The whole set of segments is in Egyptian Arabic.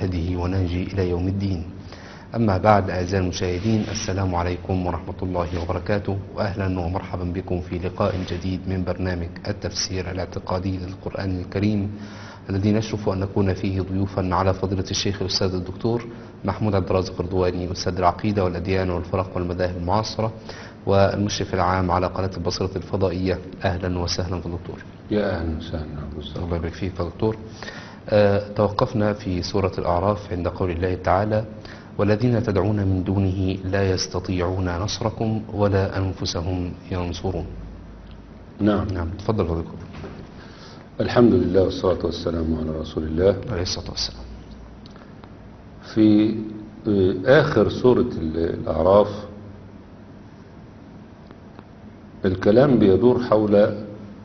هديه ونهجه إلى يوم الدين أما بعد أعزائي المشاهدين السلام عليكم ورحمة الله وبركاته وأهلا ومرحبا بكم في لقاء جديد من برنامج التفسير الاعتقادي للقرآن الكريم الذي نشرف أن نكون فيه ضيوفا على فضيلة الشيخ الأستاذ الدكتور محمود عبد الرازق الردواني أستاذ العقيدة والأديان والفرق والمذاهب المعاصرة والمشرف العام على قناة البصرة الفضائية أهلا وسهلا في الدكتور يا أهلا وسهلا أبو سعد. الله يبارك فيك يا دكتور آه، توقفنا في سورة الأعراف عند قول الله تعالى والذين تدعون من دونه لا يستطيعون نصركم ولا أنفسهم ينصرون نعم نعم تفضل فضلكم الحمد لله والصلاة والسلام على رسول الله عليه الصلاة والسلام في آه، آخر سورة ال- الأعراف الكلام بيدور حول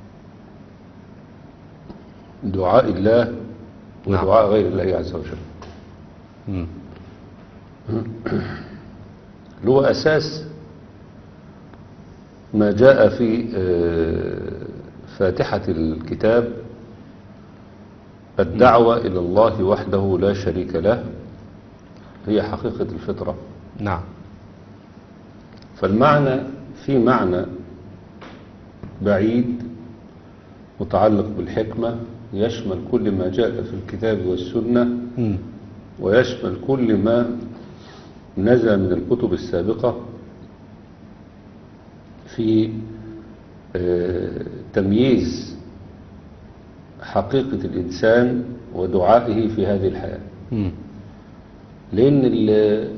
دعاء الله نعم. ودعاء غير الله عز وجل مم. اللي هو أساس ما جاء في آه، فاتحة الكتاب الدعوة إلى الله وحده لا شريك له هي حقيقة الفطرة نعم فالمعنى في معنى بعيد متعلق بالحكمة يشمل كل ما جاء في الكتاب والسنة مم. ويشمل كل ما نزل من الكتب السابقة في آه، تمييز حقيقة الإنسان ودعائه في هذه الحياة مم. لأن ال-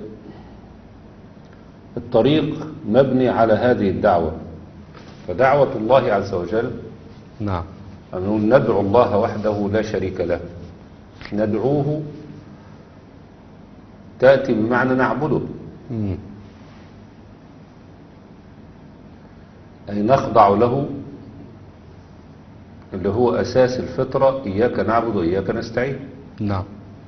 الطريق مبني على هذه الدعوة فدعوة الله عز وجل نعم أن ندعو الله وحده لا شريك له ندعوه تأتي بمعنى نعبده مم. أي نخضع له اللي هو أساس الفطرة إياك نعبد وإياك نستعين نعم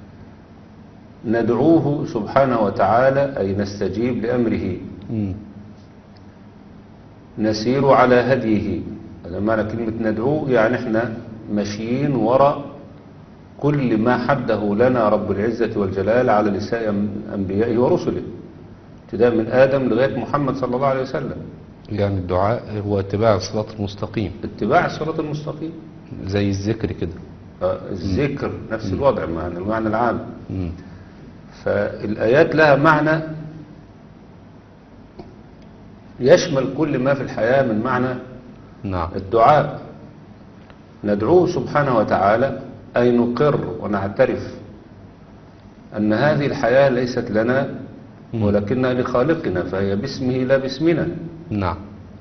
ندعوه سبحانه وتعالى أي نستجيب لأمره مم. نسير على هديه هذا معنى كلمة ندعوه يعني احنا ماشيين وراء كل ما حده لنا رب العزة والجلال على لسان أنبيائه ورسله ابتداء من آدم لغاية محمد صلى الله عليه وسلم يعني الدعاء هو اتباع الصراط المستقيم اتباع الصراط المستقيم زي الذكر كده آه، الذكر نفس الوضع معنى المعنى العام مم. فالآيات لها معنى يشمل كل ما في الحياة من معنى نعم الدعاء ندعوه سبحانه وتعالى أي نقر ونعترف أن هذه الحياة ليست لنا مم. ولكنها لخالقنا فهي باسمه لا باسمنا نعم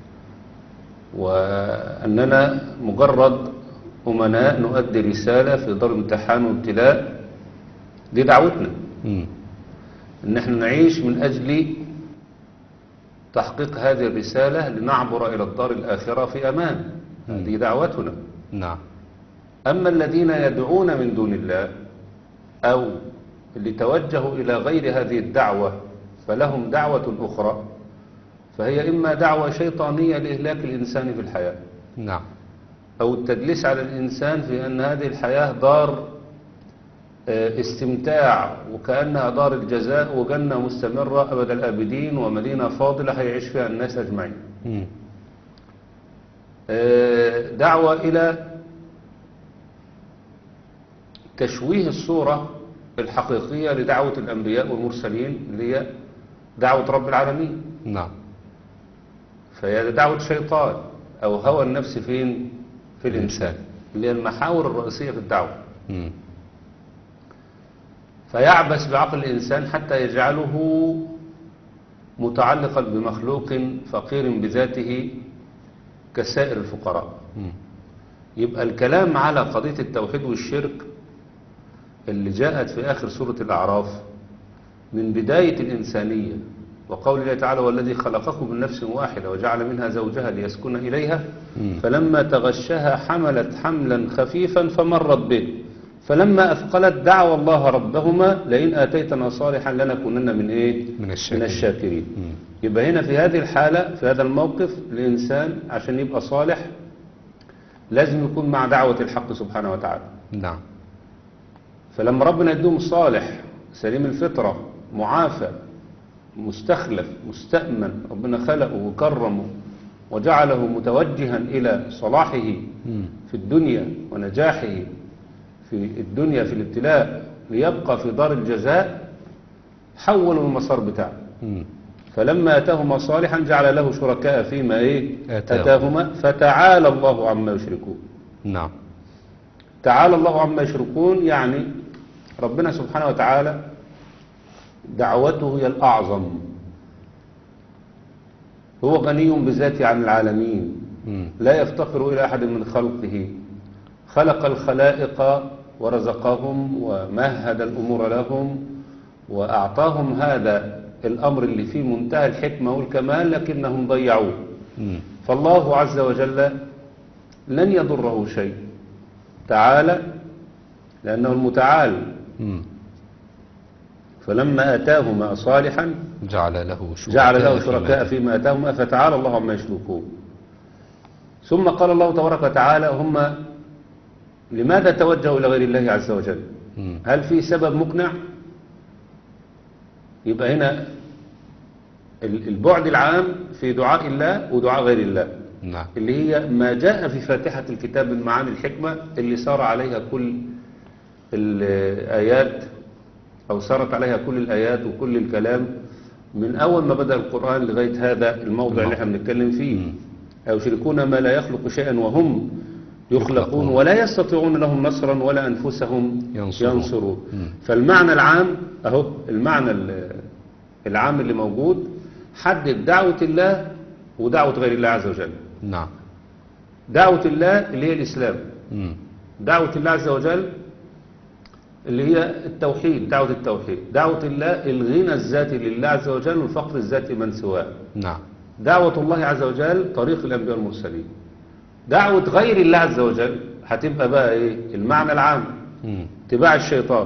وأننا مجرد أمناء نؤدي رسالة في دار امتحان وابتلاء دي دعوتنا مم. ان احنا نعيش من اجل تحقيق هذه الرسالة لنعبر الى الدار الاخرة في امان هذه دعوتنا نعم اما الذين يدعون من دون الله او اللي توجهوا الى غير هذه الدعوة فلهم دعوة اخرى فهي اما دعوة شيطانية لاهلاك الانسان في الحياة نعم أو التدليس على الإنسان في أن هذه الحياة دار آه، استمتاع وكأنها دار الجزاء وجنة مستمرة أبد الآبدين ومدينة فاضلة هيعيش فيها الناس أجمعين مم. آه، دعوة إلى تشويه الصورة الحقيقية لدعوة الأنبياء والمرسلين اللي هي دعوة رب العالمين نعم فهي دعوة شيطان أو هوى النفس فين في الإنسان اللي هي المحاور الرئيسية في الدعوة مم. فيعبث بعقل الإنسان حتى يجعله متعلقا بمخلوق فقير بذاته كسائر الفقراء مم. يبقى الكلام على قضية التوحيد والشرك اللي جاءت في آخر سورة الأعراف من بداية الإنسانية وقول الله تعالى والذي خلقكم من نفس واحدة وجعل منها زوجها ليسكن إليها مم. فلما تغشها حملت حملا خفيفا فمرت به فلما أثقلت دعوى الله ربهما لئن آتيتنا صالحا لنكونن من إيه؟ من من الشاكرين الشاكرين مم. يبقى هنا في هذه الحالة في هذا الموقف الإنسان عشان يبقى صالح لازم يكون مع دعوة الحق سبحانه وتعالى نعم فلما ربنا يديهم صالح سليم الفطرة معافى مستخلف مستأمن ربنا خلقه وكرمه وجعله متوجها إلى صلاحه مم. في الدنيا ونجاحه في الدنيا في الابتلاء ليبقى في دار الجزاء حولوا المسار بتاعه مم. فلما أتاهما صالحا جعل له شركاء فيما إيه آتاهما. أتاهما فتعالى الله عما يشركون نعم تعالى الله عما يشركون يعني ربنا سبحانه وتعالى دعوته هي الأعظم هو غني بذاته عن العالمين مم. لا يفتقر إلى أحد من خلقه خلق الخلائق ورزقهم ومهد الأمور لهم وأعطاهم هذا الأمر اللي فيه منتهى الحكمة والكمال لكنهم ضيعوه مم. فالله عز وجل لن يضره شيء تعالى لأنه المتعال مم. فلما أتاهما صالحا جعل له شركاء جعل له فيما- شركاء فيما أتاهما فتعالى الله عما يشركون ثم قال الله تبارك وتعالى هم لماذا توجهوا إلى غير الله عز وجل مم. هل في سبب مقنع يبقى هنا ال- البعد العام في دعاء الله ودعاء غير الله نعم اللي هي ما جاء في فاتحة الكتاب من معاني الحكمة اللي سار عليها كل الآيات أو سارت عليها كل الآيات وكل الكلام من أول ما بدأ القرآن لغاية هذا الموضع اللي احنا بنتكلم فيه أو يشركون ما لا يخلق شيئا وهم يخلقون يخلقون. ولا يستطيعون لهم نصرا ولا أنفسهم ينصرون. ينصرون مم. فالمعنى العام أهو المعنى ال- العام اللي موجود حدد دعوة الله ودعوة غير الله عز وجل نعم دعوة الله اللي هي الإسلام مم. دعوة الله عز وجل اللي هي التوحيد دعوة التوحيد دعوة الله الغنى الذاتي لله عز وجل والفقر الذاتي من سواه نعم دعوة الله عز وجل طريق الأنبياء المرسلين دعوة غير الله عز وجل هتبقى بقى إيه المعنى العام مم. اتباع الشيطان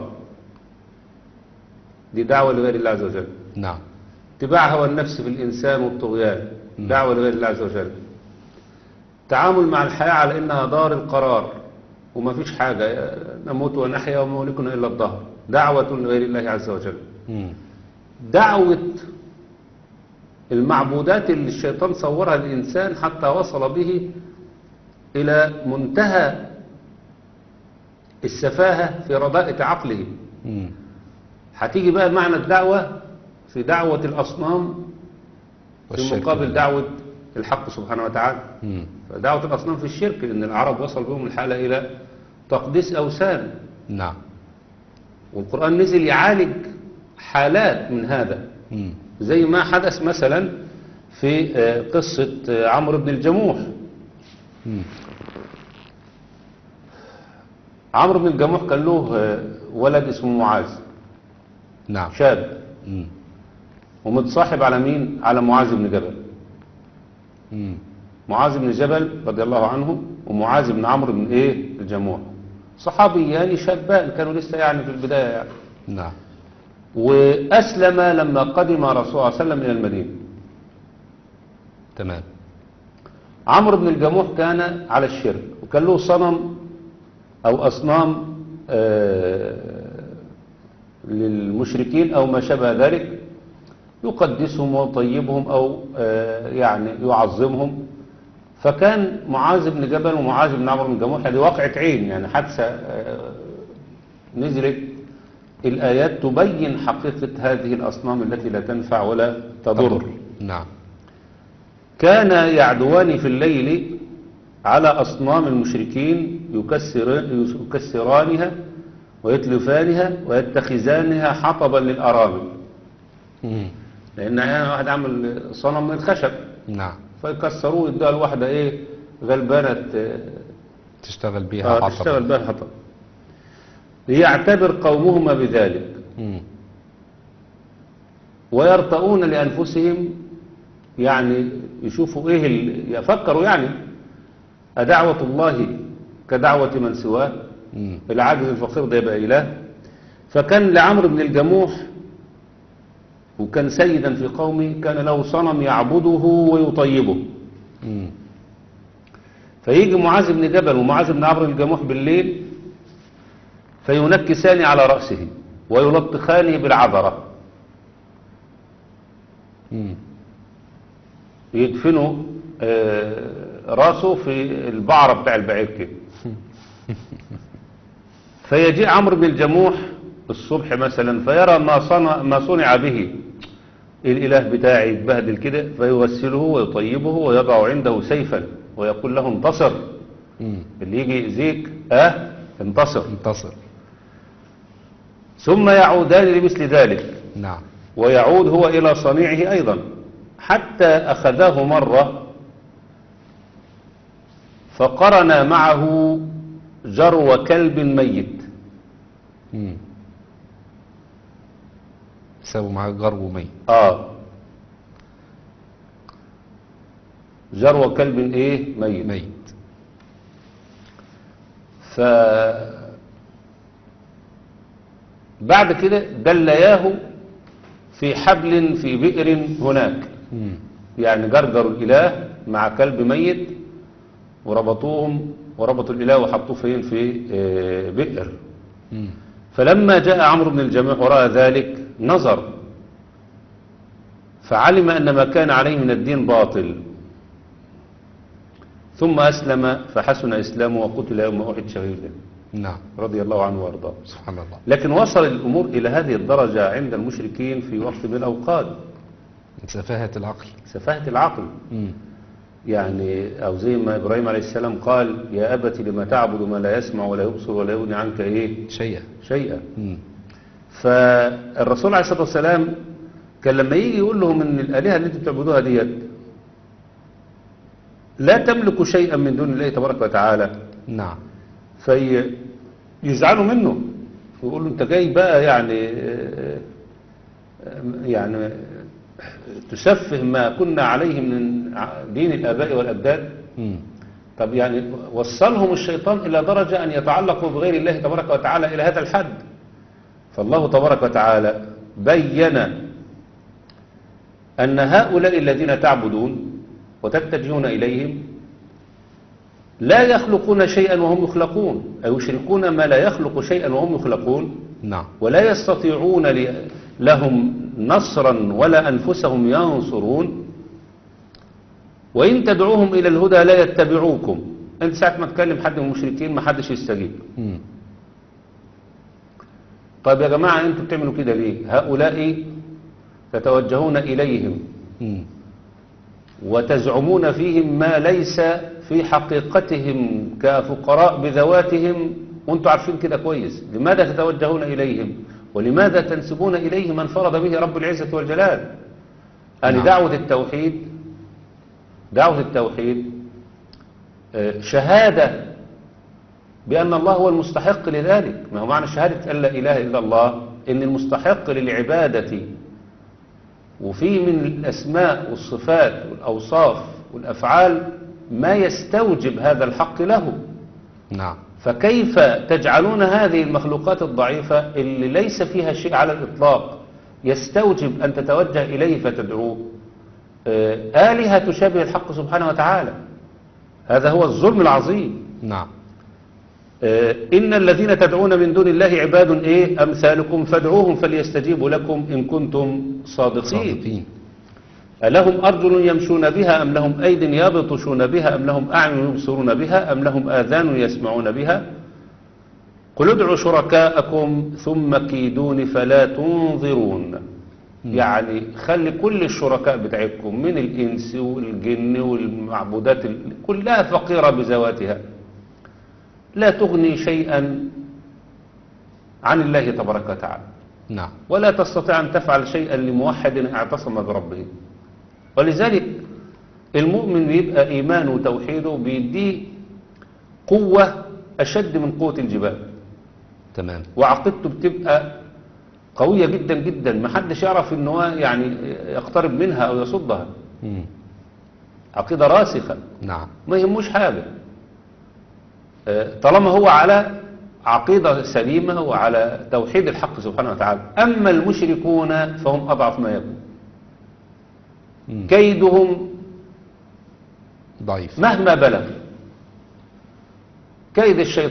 دي دعوة لغير الله عز وجل نعم اتباع هوى النفس في الإنسان والطغيان دعوة لغير الله عز وجل تعامل مع الحياة على إنها دار القرار وما فيش حاجة نموت ونحيا وما ملكنا إلا الدهر دعوة لغير الله عز وجل مم. دعوة المعبودات اللي الشيطان صورها للإنسان حتى وصل به إلى منتهى السفاهة في رداءة عقله مم. هتيجي بقى معنى الدعوة في دعوة الأصنام في والشرك مقابل بالله. دعوة الحق سبحانه وتعالى مم. فدعوة الأصنام في الشرك لأن العرب وصل بهم الحالة إلى تقديس أوثان نعم والقرآن نزل يعالج حالات من هذا مم. زي ما حدث مثلا في آه، قصة آه، عمرو بن الجموح مم. عمرو بن الجموح كان له آه، ولد اسمه معاذ نعم شاب مم. ومتصاحب على مين على معاذ بن جبل مم. معاذ بن جبل رضي الله عنه ومعاذ بن عمرو بن ايه الجموح صحابيان شابان كانوا لسه يعني في البداية يعني نعم وأسلم لما قدم رسول الله صلى الله عليه وسلم إلى المدينة تمام عمرو بن الجموح كان على الشرك وكان له صنم أو أصنام آه، للمشركين أو ما شابه ذلك يقدسهم ويطيبهم أو آه، يعني يعظمهم فكان معاذ بن جبل ومعاذ بن عمرو بن الجموح هذه واقعة عين يعني حادثة آه، نزلت الآيات تبين حقيقة هذه الأصنام التي لا تنفع ولا تضر نعم كان يعدوان في الليل على أصنام المشركين يكسر يكسرانها ويتلفانها ويتخذانها حطبا للأرامل مم. لأن أحيانا واحد عمل صنم من الخشب نعم فيكسروه يدوها لواحدة إيه غلبانة آه، تشتغل بيها آه، حطب تشتغل بها الحطب ليعتبر قومهما بذلك مم. ويرتؤون لأنفسهم يعني يشوفوا إيه ال- يفكروا يعني أدعوة الله كدعوة من سواه مم. العاجز الفقير ده يبقى إله فكان لعمرو بن الجموح وكان سيدا في قومه كان له صنم يعبده ويطيبه مم. فيجي معاذ بن جبل ومعاذ بن عمرو بن الجموح بالليل فينكسان على رأسه ويلطخانه بالعذرة مم. يدفنوا آه، راسه في البعرة بتاع البعير كده فيجيء عمرو بن الجموح الصبح مثلا فيرى ما صنع, ما صنع به الإله بتاعي يتبهدل كده فيغسله ويطيبه ويضع عنده سيفا ويقول له انتصر مم. اللي يجي يأذيك اه انتصر انتصر ثم يعودان لمثل ذلك نعم ويعود هو إلى صنيعه أيضا حتى أخذه مرة فقرن معه جرو كلب ميت مم. سابوا معاه جرو ميت آه جرو كلب إيه ميت ميت ف بعد كده دلياه في حبل في بئر هناك مم. يعني جرجروا الإله مع كلب ميت وربطوهم وربطوا الإله وحطوه فين في آه، بئر مم. فلما جاء عمرو بن الجميع ورأى ذلك نظر فعلم أن ما كان عليه من الدين باطل ثم أسلم فحسن إسلامه وقتل يوم أحد شهيدا نعم رضي الله عنه وارضاه سبحان الله لكن وصل الأمور إلى هذه الدرجة عند المشركين في وقت من الأوقات من سفاهة العقل سفاهة العقل مم. يعني أو زي ما إبراهيم عليه السلام قال يا أبت لما تعبد ما لا يسمع ولا يبصر ولا يغني عنك إيه شيئا شيئا مم. فالرسول عليه الصلاة والسلام كان لما يجي يقول لهم ان الآلهة اللي انتم بتعبدوها ديت لا تملك شيئا من دون الله تبارك وتعالى نعم فيزعلوا منه ويقولوا انت جاي بقى يعني آه، آه، يعني تسفه ما كنا عليه من ع- دين الآباء والأجداد مم. طب يعني وصلهم الشيطان إلى درجة أن يتعلقوا بغير الله تبارك وتعالى إلى هذا الحد فالله تبارك وتعالى بين أن هؤلاء الذين تعبدون وتتجهون إليهم لا يخلقون شيئا وهم يخلقون أو يشركون ما لا يخلق شيئا وهم يخلقون نعم ولا يستطيعون ل- لهم نصرا ولا أنفسهم ينصرون وإن تدعوهم إلى الهدى لا يتبعوكم أنت ساعة ما تكلم حد من المشركين ما حدش يستجيب مم. طيب يا جماعة أنتوا بتعملوا كده ليه هؤلاء تتوجهون إليهم مم. وتزعمون فيهم ما ليس في حقيقتهم كفقراء بذواتهم وانتم عارفين كده كويس لماذا تتوجهون إليهم ولماذا تنسبون إليه من فرض به رب العزة والجلال أن نعم. دعوة التوحيد دعوة التوحيد آه، شهادة بأن الله هو المستحق لذلك ما هو معنى شهادة أن لا إله إلا الله إن المستحق للعبادة وفي من الأسماء والصفات والأوصاف والأفعال ما يستوجب هذا الحق له نعم فكيف تجعلون هذه المخلوقات الضعيفة اللي ليس فيها شيء على الإطلاق يستوجب أن تتوجه إليه فتدعوه آه، آلهة تشابه الحق سبحانه وتعالى هذا هو الظلم العظيم نعم آه، إن الذين تدعون من دون الله عباد إيه أمثالكم فادعوهم فليستجيبوا لكم إن كنتم صادقين صادقين ألهم أرجل يمشون بها أم لهم أيد يبطشون بها أم لهم أعين يبصرون بها أم لهم آذان يسمعون بها قل ادعوا شركاءكم ثم كيدون فلا تنظرون يعني خلي كل الشركاء بتاعتكم من الإنس والجن والمعبودات ال- كلها فقيرة بذواتها لا تغني شيئا عن الله تبارك وتعالى نعم ولا تستطيع أن تفعل شيئا لموحد اعتصم بربه ولذلك المؤمن بيبقى إيمانه وتوحيده بيديه قوة أشد من قوة الجبال تمام وعقيدته بتبقى قوية جدا جدا ما حدش يعرف ان هو يعني يقترب منها أو يصدها مم. عقيدة راسخة نعم ما يهموش حاجة آه، طالما هو على عقيدة سليمة وعلى توحيد الحق سبحانه وتعالى أما المشركون فهم أضعف ما يكون مم. كيدهم ضعيف مهما بلغ كيد الشيطان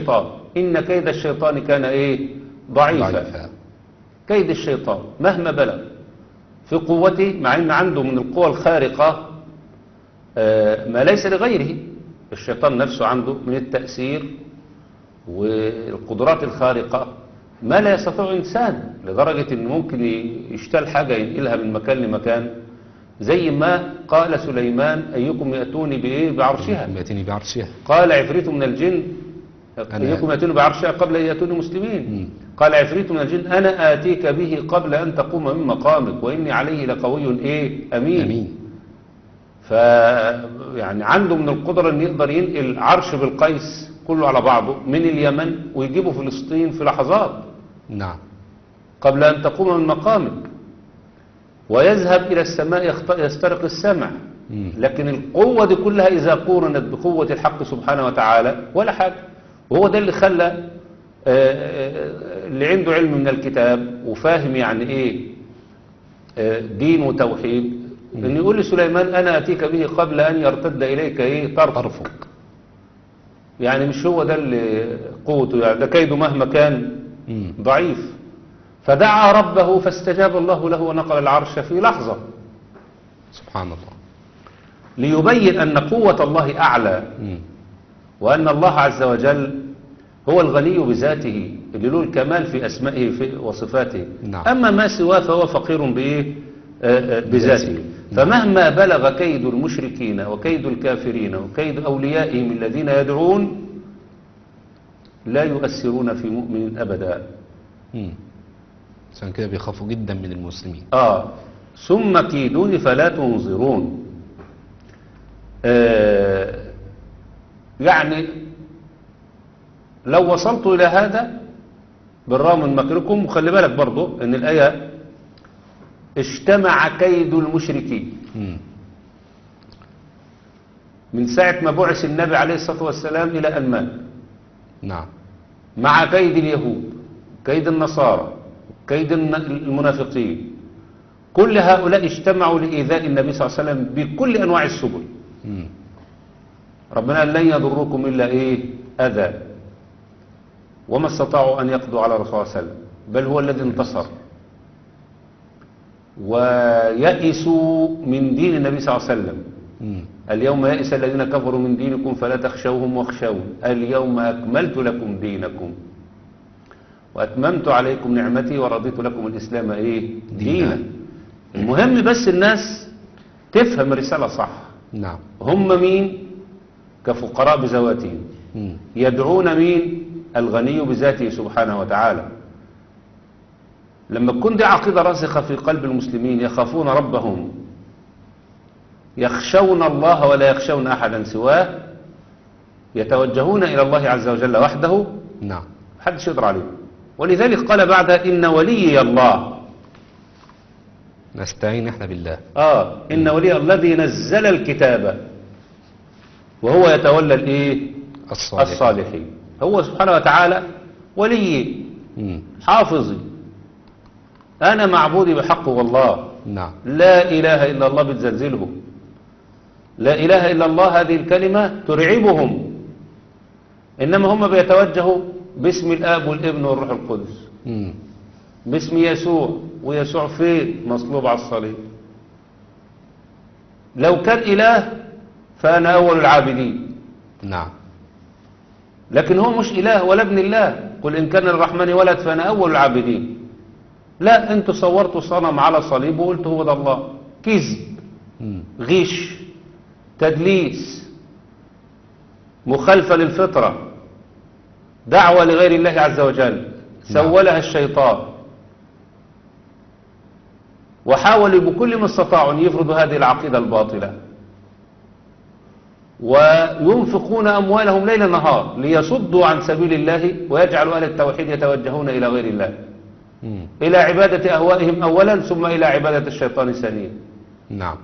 إن كيد الشيطان كان إيه ضعيفا ضعيفا كيد الشيطان مهما بلغ في قوته مع ان عنده من القوى الخارقة آه، ما ليس لغيره الشيطان نفسه عنده من التأثير والقدرات الخارقة ما لا يستطيع إنسان لدرجة أنه ممكن يشتل حاجة ينقلها من مكان لمكان زي ما قال سليمان أيكم يأتوني بإيه بعرشها يأتيني بعرشها قال عفريت من الجن أنا- أيكم يأتوني بعرشها قبل أن يأتوني مسلمين مم. قال عفريت من الجن أنا آتيك به قبل أن تقوم من مقامك وإني عليه لقوي إيه أمين, أمين ف يعني عنده من القدرة أن يقدر ينقل عرش بالقيس كله على بعضه من اليمن ويجيبه فلسطين في لحظات نعم قبل أن تقوم من مقامك ويذهب إلى السماء يخت- يسترق السمع مم. لكن القوة دي كلها إذا قورنت بقوة الحق سبحانه وتعالى ولا حاجة وهو ده اللي خلى آه، آه، اللي عنده علم من الكتاب وفاهم يعني إيه آه، دين وتوحيد إن يقول لسليمان أنا أتيك به قبل أن يرتد إليك إيه طرفك طرفك يعني مش هو ده اللي قوته يعني ده كيده مهما كان مم. ضعيف فدعا ربه فاستجاب الله له ونقل العرش في لحظة سبحان الله ليبين أن قوة الله أعلى مم. وأن الله عز وجل هو الغني بذاته اللي له الكمال في أسمائه في وصفاته نعم. أما ما سواه فهو فقير بإيه آه، آه، بذاته بذاته. فمهما بلغ كيد المشركين وكيد الكافرين وكيد أوليائهم الذين يدعون لا يؤثرون في مؤمن أبدا مم. عشان كده بيخافوا جدا من المسلمين آه ثم كيدوني فلا تنظرون آه يعني لو وصلت إلى هذا بالرغم من مكركم وخلي بالك برضو ان الآية اجتمع كيد المشركين مم. من ساعة ما بعث النبي عليه الصلاة والسلام إلى أن مات نعم مع كيد اليهود كيد النصارى كيد الن- المنافقين كل هؤلاء اجتمعوا لإيذاء النبي صلى الله عليه وسلم بكل أنواع السبل مم. ربنا قال لن يضركم إلا إيه أذى وما استطاعوا أن يقضوا على رسول الله صلى الله عليه وسلم بل هو الذي انتصر ويئسوا من دين النبي صلى الله عليه وسلم مم. اليوم يئس الذين كفروا من دينكم فلا تخشوهم واخشون اليوم أكملت لكم دينكم وأتممت عليكم نعمتي ورضيت لكم الإسلام إيه دينا المهم بس الناس تفهم الرسالة صح نعم هم مين كفقراء بذواتهم مم. يدعون مين الغني بذاته سبحانه وتعالى لما تكون دي عقيدة راسخة في قلب المسلمين يخافون ربهم يخشون الله ولا يخشون أحدا سواه يتوجهون إلى الله عز وجل وحده نعم محدش يقدر عليه ولذلك قال بعدها إن وليي الله نستعين احنا بالله آه إن ولي الذي نزل الكتاب وهو يتولى الإيه الصالح الصالحين هو سبحانه وتعالى ولي مم. حافظي أنا معبودي بحق والله نعم لا إله إلا الله بتزلزله لا إله إلا الله هذه الكلمة ترعبهم إنما هم بيتوجهوا باسم الآب والابن والروح القدس مم. باسم يسوع ويسوع فين مصلوب على الصليب لو كان إله فأنا أول العابدين نعم لكن هو مش إله ولا ابن الله قل إن كان للرحمن ولد فأنا أول العابدين لا أنتوا صورتوا صنم على صليب وقلتوا هو ده الله كذب مم. غش تدليس مخالفة للفطرة دعوة لغير الله عز وجل سولها الشيطان وحاولوا بكل ما استطاعوا أن يفرضوا هذه العقيدة الباطلة وينفقون أموالهم ليل نهار ليصدوا عن سبيل الله ويجعلوا أهل التوحيد يتوجهون إلى غير الله مم. إلى عبادة أهوائهم أولا ثم إلى عبادة الشيطان ثانيا نعم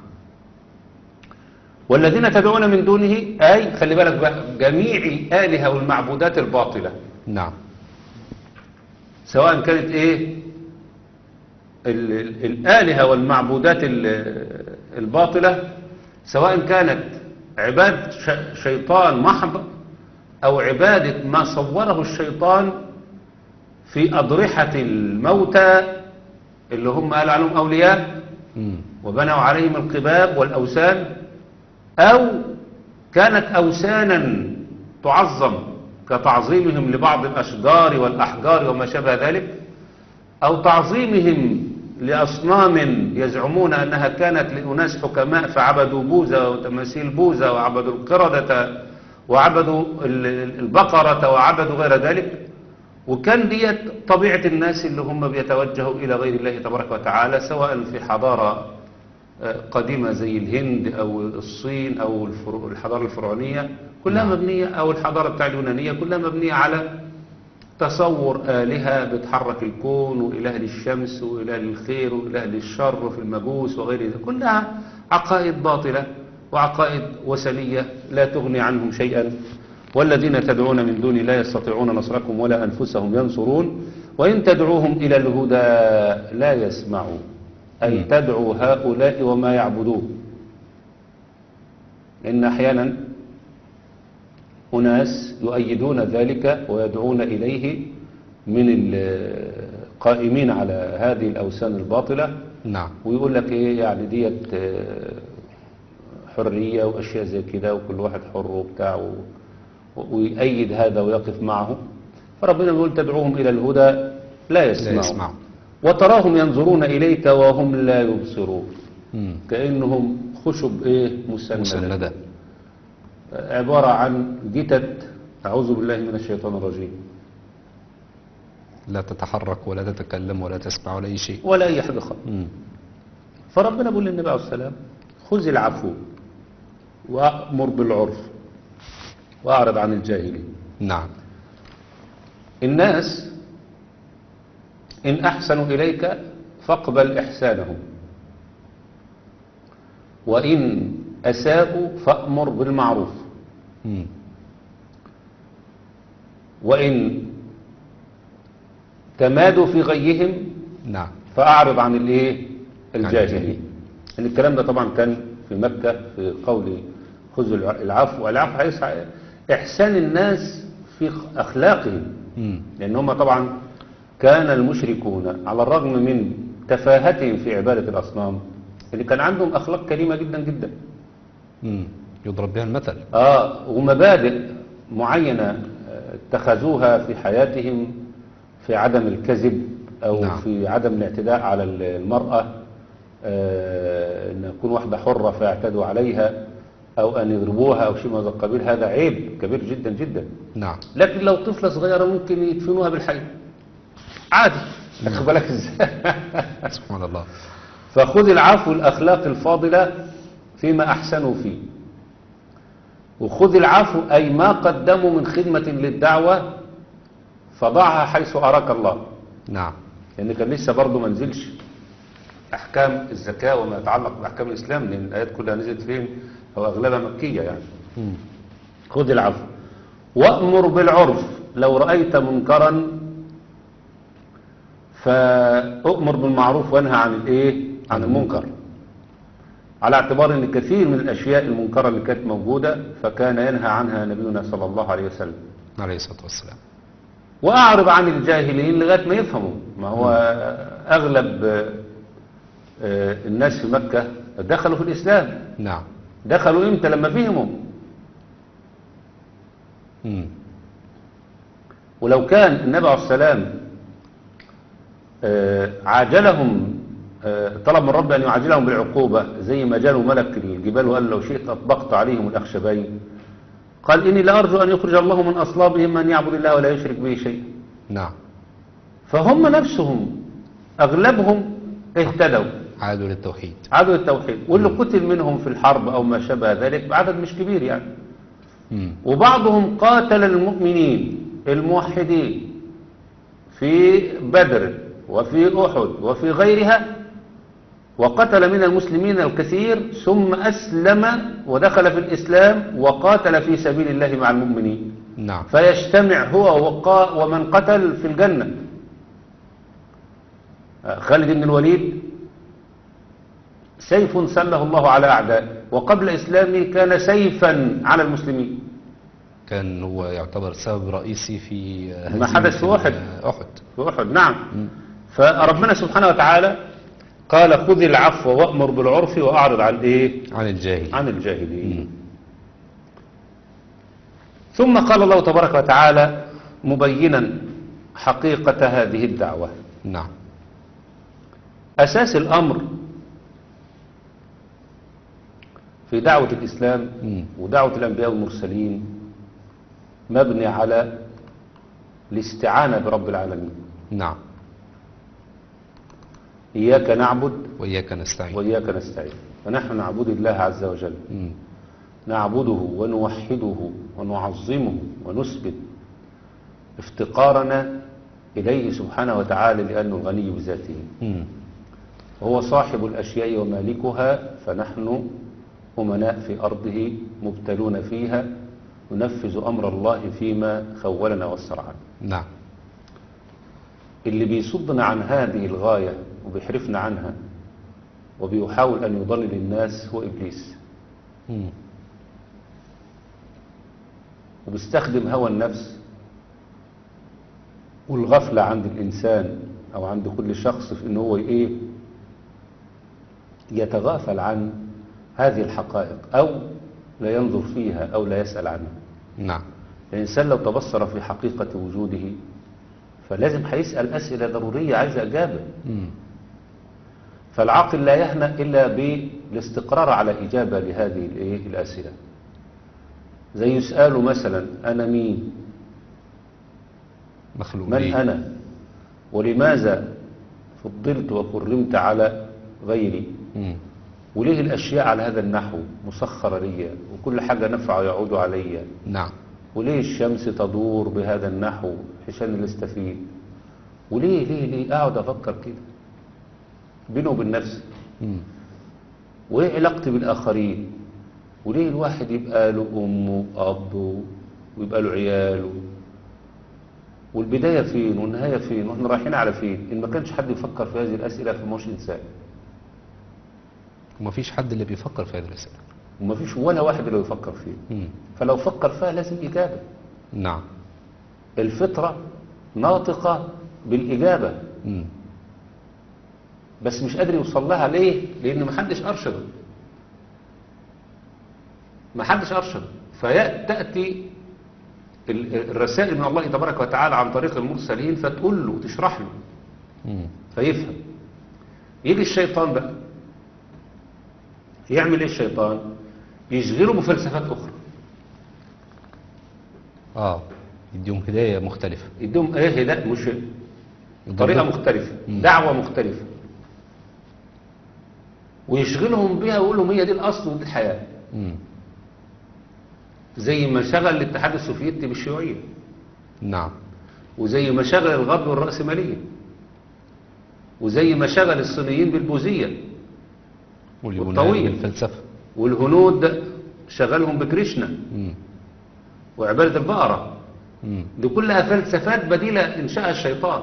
والذين تدعون من دونه أي خلي بالك بقى جميع الآلهة والمعبودات الباطلة نعم سواء كانت إيه ال- ال- الآلهة والمعبودات ال- الباطلة سواء كانت عباد ش- شيطان محض أو عبادة ما صوره الشيطان في أضرحة الموتى اللي هم قالوا عنهم أولياء مم. وبنوا عليهم القباب والأوثان أو كانت أوثانا تعظم كتعظيمهم لبعض الأشجار والأحجار وما شابه ذلك أو تعظيمهم لأصنام يزعمون أنها كانت لأناس حكماء فعبدوا بوذا وتماثيل بوذا وعبدوا القردة وعبدوا ال- البقرة وعبدوا غير ذلك وكان ديت طبيعة الناس اللي هم بيتوجهوا إلى غير الله تبارك وتعالى سواء في حضارة آه، قديمة زي الهند أو الصين أو الفرو- الحضارة الفرعونية كلها نعم. مبنية أو الحضارة بتاع اليونانية كلها مبنية على تصور آلهة بتحرك الكون وإله للشمس وإله للخير وإله للشر في المجوس وغير ذلك كلها عقائد باطلة وعقائد وثنية لا تغني عنهم شيئا والذين تدعون من دون لا يستطيعون نصركم ولا أنفسهم ينصرون وإن تدعوهم إلى الهدى لا يسمعوا أي مم. تدعو هؤلاء وما يعبدون إن أحيانا أناس يؤيدون ذلك ويدعون إليه من القائمين على هذه الأوثان الباطلة نعم ويقول لك إيه يعني ديت آه، حرية وأشياء زي كده وكل واحد حر وبتاع و- ويأيد هذا ويقف معه فربنا يقول تدعوهم إلى الهدى لا يسمعون لا يسمعون وتراهم ينظرون إليك وهم لا يبصرون مم. كأنهم خشب إيه مسندة مسندة عبارة عن جتت أعوذ بالله من الشيطان الرجيم لا تتحرك ولا تتكلم ولا تسمع ولا أي شيء ولا أي حاجة خالص مم. فربنا بيقول للنبي عليه السلام خذ العفو وأمر بالعرف وأعرض عن الجاهلين نعم الناس إن أحسنوا إليك فاقبل إحسانهم وإن أساءوا فأمر بالمعروف مم. وإن تمادوا في غيهم نعم فأعرض عن الإيه الجاهلين الجاهلين. إن الكلام ده طبعا كان في مكة في قول خذوا الع- العفو والعفو هيسعى إحسان الناس في أخلاقهم مم. لأن هم طبعا كان المشركون على الرغم من تفاهتهم في عبادة الأصنام اللي كان عندهم أخلاق كريمة جدا جدا مم. يضرب بها المثل آه ومبادئ معينة آه، اتخذوها في حياتهم في عدم الكذب أو نعم. نعم. في عدم الاعتداء على ال- المرأة آه، أن يكون واحدة حرة فيعتدوا عليها أو أن يضربوها أو شيء من هذا القبيل هذا عيب كبير جدا جدا نعم لكن لو طفلة صغيرة ممكن يدفنوها بالحي عادي واخد بالك ازاي سبحان الله فخذ العفو الأخلاق الفاضلة فيما أحسنوا فيه وخذ العفو أي ما قدموا من خدمة للدعوة فضعها حيث أراك الله نعم لأن كان لسه برضه ما نزلش أحكام الزكاة وما يتعلق بأحكام الإسلام لأن الآيات كلها نزلت فين أو أغلبها مكية يعني مم. خذ العفو وأمر بالعرف لو رأيت منكرا فأؤمر بالمعروف وانهى عن الايه عن المنكر على اعتبار ان كثير من الاشياء المنكرة اللي كانت موجودة فكان ينهى عنها نبينا صلى الله عليه وسلم عليه الصلاة والسلام واعرض عن الجاهلين لغاية ما يفهموا ما هو اغلب آه، آه، الناس في مكة دخلوا في الاسلام نعم دخلوا امتى لما فهموا مم. ولو كان النبي عليه السلام آه، عاجلهم آه، طلب من رب أن يعاجلهم بالعقوبة زي ما جاله ملك الجبال وقال لو شئت أطبقت عليهم الأخشبين قال إني لأرجو أن يخرج الله من أصلابهم من يعبد الله ولا يشرك به شيئا نعم فهم نفسهم أغلبهم اهتدوا عادوا للتوحيد عادوا التوحيد واللي قتل منهم في الحرب أو ما شابه ذلك بعدد مش كبير يعني مم. وبعضهم قاتل المؤمنين الموحدين في بدر وفي أحد وفي غيرها وقتل من المسلمين الكثير ثم أسلم ودخل في الإسلام وقاتل في سبيل الله مع المؤمنين نعم فيجتمع هو وقا ومن قتل في الجنة خالد بن الوليد سيف سله الله على أعدائه وقبل إسلامه كان سيفا على المسلمين كان هو يعتبر سبب رئيسي في ما هزيمة حدث في أحد. أحد في أحد نعم فربنا سبحانه وتعالى قال خذ العفو وأمر بالعرف وأعرض عن إيه عن الجاهل عن الجاهلين ثم قال الله تبارك وتعالى مبينا حقيقة هذه الدعوة نعم أساس الأمر في دعوة الإسلام مم. ودعوة الأنبياء والمرسلين مبني على الاستعانة برب العالمين نعم إياك نعبد وإياك نستعين وإياك نستعين فنحن نعبد الله عز وجل مم. نعبده ونوحده ونعظمه ونثبت افتقارنا إليه سبحانه وتعالى لأنه الغني بذاته مم. هو صاحب الأشياء ومالكها فنحن أمناء في أرضه مبتلون فيها ننفذ أمر الله فيما خولنا واسترعانا نعم اللي بيصدنا عن هذه الغاية وبيحرفنا عنها وبيحاول أن يضلل الناس هو إبليس مم. وبيستخدم هوى النفس والغفلة عند الإنسان أو عند كل شخص في إن هو إيه يتغافل عن هذه الحقائق أو لا ينظر فيها أو لا يسأل عنها نعم الإنسان لو تبصر في حقيقة وجوده فلازم هيسأل أسئلة ضرورية عايزة إجابة مم. فالعاقل لا يهنأ إلا بالاستقرار على إجابة لهذه الإيه؟ الأسئلة زي يسألوا مثلا أنا مين مخلوق من ليه؟ أنا ولماذا فضلت وكرمت على غيري مم. وليه الأشياء على هذا النحو مسخرة لي وكل حاجة نفع يعود علي نعم وليه الشمس تدور بهذا النحو عشان نستفيد وليه ليه ليه أقعد أفكر كده بينه وبين نفسي مم. وايه علاقتي بالاخرين وليه الواحد يبقى له امه ابه ويبقى له عياله والبدايه فين والنهايه فين واحنا رايحين على فين ان ما كانش حد يفكر في هذه الاسئله فما هوش انسان ومفيش حد اللي بيفكر في هذه الأسئلة وما فيش ولا واحد اللي يفكر فيه مم. فلو فكر فيها لازم اجابه نعم الفطره ناطقه بالاجابه مم. بس مش قادر يوصل لها ليه لان محدش ارشده محدش ارشده فتاتي ال- الرسائل من الله تبارك وتعالى عن طريق المرسلين فتقول له تشرح له مم. فيفهم يجي الشيطان بقى يعمل ايه الشيطان يشغله بفلسفات اخرى اه يديهم هداية مختلفة يديهم ايه هداء مش طريقة مختلفة مم. دعوة مختلفة ويشغلهم بها ويقول لهم هي دي الأصل ودي الحياة مم. زي ما شغل الاتحاد السوفيتي بالشيوعية نعم وزي ما شغل الغرب بالرأسمالية وزي ما شغل الصينيين بالبوذية واليونان والطويل. بالفلسفة والهنود شغلهم بكريشنا مم. وعبادة البقرة مم. دي كلها فلسفات بديلة إنشاء الشيطان